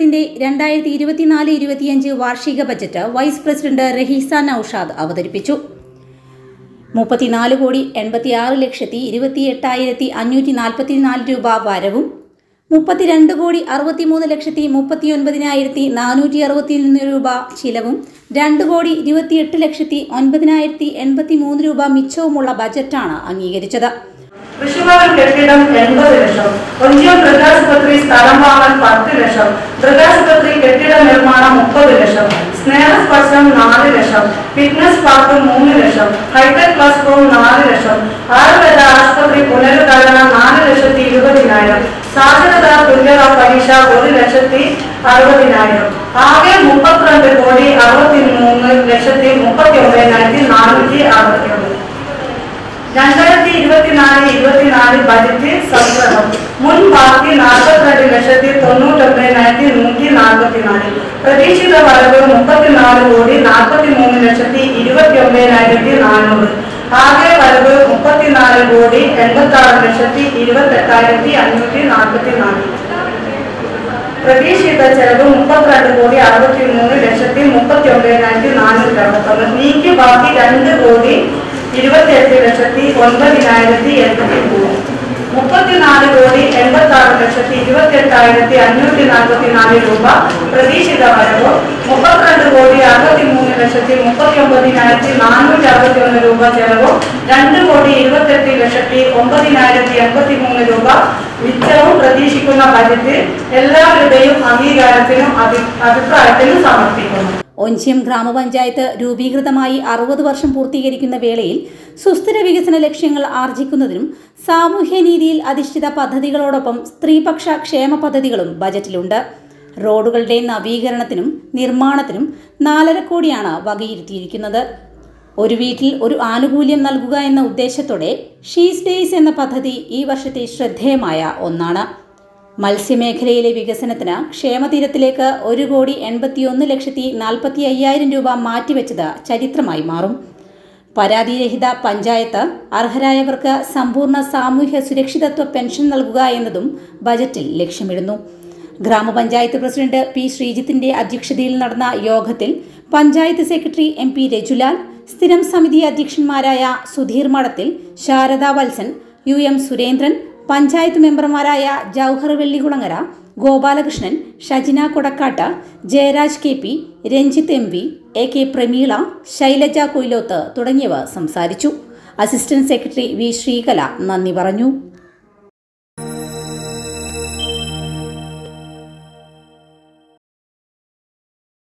പഞ്ചായത്തിന്റെ രണ്ടായിരത്തി ഇരുപത്തിനാല് ഇരുപത്തിയഞ്ച് വാർഷിക budget vice president Raheesa Noushad അവതരിപ്പിച്ചു മുപ്പത്തിനാല് കോടി എൺപത്തിയാറ് ലക്ഷത്തി ഇരുപത്തി എട്ടായിരത്തി അഞ്ഞൂറ്റി നാൽപ്പത്തിനാല് രൂപ വരവും മുപ്പത്തിരണ്ട് കോടി അറുപത്തിമൂന്ന് ലക്ഷത്തി മുപ്പത്തി ഒൻപതിനായിരത്തി നാനൂറ്റി അറുപത്തിയൊന്ന് രൂപ ചിലവും രണ്ട് കോടി ഇരുപത്തിയെട്ട് ലക്ഷത്തി ഒൻപതിനായിരത്തി എൺപത്തി മൂന്ന് രൂപ മിച്ചവുമുള്ള ബജറ്റാണ് അംഗീകരിച്ചത് കൃഷിഭവൻ കെട്ടിടം എൺപത് ലക്ഷം ഒഞ്ചിയം മൃഗാശുപത്രി സ്ഥലം വാങ്ങൽ പത്ത് ലക്ഷം മൃഗാശുപത്രി കെട്ടിട നിർമ്മാണം മുപ്പത് ലക്ഷം സ്നേഹസ്പർശം നാല് ലക്ഷം ഫിറ്റ്നസ് പാർക്ക് മൂന്ന് ലക്ഷം ഹൈടെക് ക്ലാസ് റൂം നാല് ലക്ഷം ആയുർവേദ ആശുപത്രി പുനരുദ്ധാരണം നാല് ലക്ഷത്തി ഇരുപതിനായിരം സാക്ഷരതാ തുല്യത പരീക്ഷ ഒരു ലക്ഷത്തി അറുപതിനായിരം ആകെ മുപ്പത്തിരണ്ട് കോടി അറുപത്തി മൂന്ന് ലക്ഷത്തി മുപ്പത്തി ഒമ്പതിനായിരത്തി നാനൂറ്റി അറുപത്തി ഒന്ന് രണ്ടായിരത്തി ഇരുപത്തിനാല് ഇരുപത്തിനാല് ബജറ്റ് സംഗ്രഹം മുൻ ബാക്കി നാൽപ്പത്തിരണ്ട് ലക്ഷത്തി തൊണ്ണൂറ്റൊമ്പതിനായിരത്തി നൂറ്റി നാൽപ്പത്തിനാല് പ്രതീക്ഷിത വരവ് മുപ്പത്തിനാല് കോടി നാൽപ്പത്തി മൂന്ന് ലക്ഷത്തി ഇരുപത്തി ഒമ്പതിനായിരത്തി നാനൂറ് ആകെ വരവ് മുപ്പത്തിനാല് കോടി എൺപത്തി ആറ് ലക്ഷത്തി ഇരുപത്തി എട്ടായിരത്തി അഞ്ഞൂറ്റി നാൽപ്പത്തി നാല് പ്രതീക്ഷിത ചെലവ് മുപ്പത്തിരണ്ട് കോടി അറുപത്തി മൂന്ന് ലക്ഷത്തി മുപ്പത്തി ഒമ്പതിനായിരത്തി നാനൂറ്റി അറുപത്തൊന്ന് നീക്കി ബാക്കി രണ്ട് കോടി ഇരുപത്തി എട്ട് ലക്ഷത്തി ഒൻപതിനായിരത്തി എൺപത്തി മൂന്ന് മുപ്പത്തിനാല് കോടി എൺപത്തി ആറ് ലക്ഷത്തി ഇരുപത്തി എട്ടായിരത്തി അഞ്ഞൂറ്റി നാൽപ്പത്തി നാല് രൂപ പ്രതീക്ഷിത വരവ് മുപ്പത്തിരണ്ട് കോടി അറുപത്തി മൂന്ന് ലക്ഷത്തി മുപ്പത്തി ഒമ്പതിനായിരത്തി നാനൂറ്റി അറുപത്തി ഒന്ന് രൂപ ചെലവും രണ്ട് കോടി ഇരുപത്തെട്ട് ലക്ഷത്തി ഒമ്പതിനായിരത്തി എൺപത്തി മൂന്ന് രൂപ മിച്ചവും പ്രതീക്ഷിക്കുന്ന ബജറ്റ് എല്ലാവരുടെയും അംഗീകാരത്തിനും അഭി അഭിപ്രായത്തിനും സമർപ്പിക്കുന്നു ഒഞ്ചിയം ഗ്രാമപഞ്ചായത്ത് രൂപീകൃതമായി അറുപത് വർഷം പൂർത്തീകരിക്കുന്ന വേളയിൽ സുസ്ഥിര വികസന ലക്ഷ്യങ്ങൾ ആർജിക്കുന്നതിനും സാമൂഹ്യനീതിയിൽ അധിഷ്ഠിത പദ്ധതികളോടൊപ്പം സ്ത്രീപക്ഷ ക്ഷേമ പദ്ധതികളും ബജറ്റിലുണ്ട് റോഡുകളുടെ നവീകരണത്തിനും നിർമ്മാണത്തിനും നാലര കോടിയാണ് വകയിരുത്തിയിരിക്കുന്നത് ഒരു വീട്ടിൽ ഒരു ആനുകൂല്യം നൽകുക എന്ന ഉദ്ദേശത്തോടെ ഷീസ് ഡേയ്സ് എന്ന പദ്ധതി ഈ വർഷത്തെ ശ്രദ്ധേയമായ ഒന്നാണ് മത്സ്യമേഖലയിലെ വികസനത്തിന് ക്ഷേമതീരത്തിലേക്ക് ഒരു കോടി എൺപത്തിയൊന്ന് ലക്ഷത്തി നാൽപ്പത്തി അയ്യായിരം രൂപ മാറ്റിവെച്ചത് ചരിത്രമായി മാറും പരാതിരഹിത പഞ്ചായത്ത് അർഹരായവർക്ക് സമ്പൂർണ്ണ സാമൂഹ്യ സുരക്ഷിതത്വ പെൻഷൻ നൽകുക എന്നതും ബജറ്റിൽ ലക്ഷ്യമിടുന്നു ഗ്രാമപഞ്ചായത്ത് പ്രസിഡന്റ് പി ശ്രീജിത്തിന്റെ അധ്യക്ഷതയിൽ നടന്ന യോഗത്തിൽ panchayat secretary M P Rajulal സ്ഥിരം സമിതി അധ്യക്ഷന്മാരായ സുധീർ മഠത്തിൽ ശാരദ വത്സൻ യു എം സുരേന്ദ്രൻ പഞ്ചായത്ത് മെമ്പർമാരായ Jouhar Vellikulangara Gopalakrishnan Shajina Kodakkad Jayaraj K P Ranjith M V A K Prameela Shylaja Koyiloth തുടങ്ങിയവർ സംസാരിച്ചു അസിസ്റ്റന്റ് സെക്രട്ടറി വി ശ്രീകല നന്ദി പറഞ്ഞു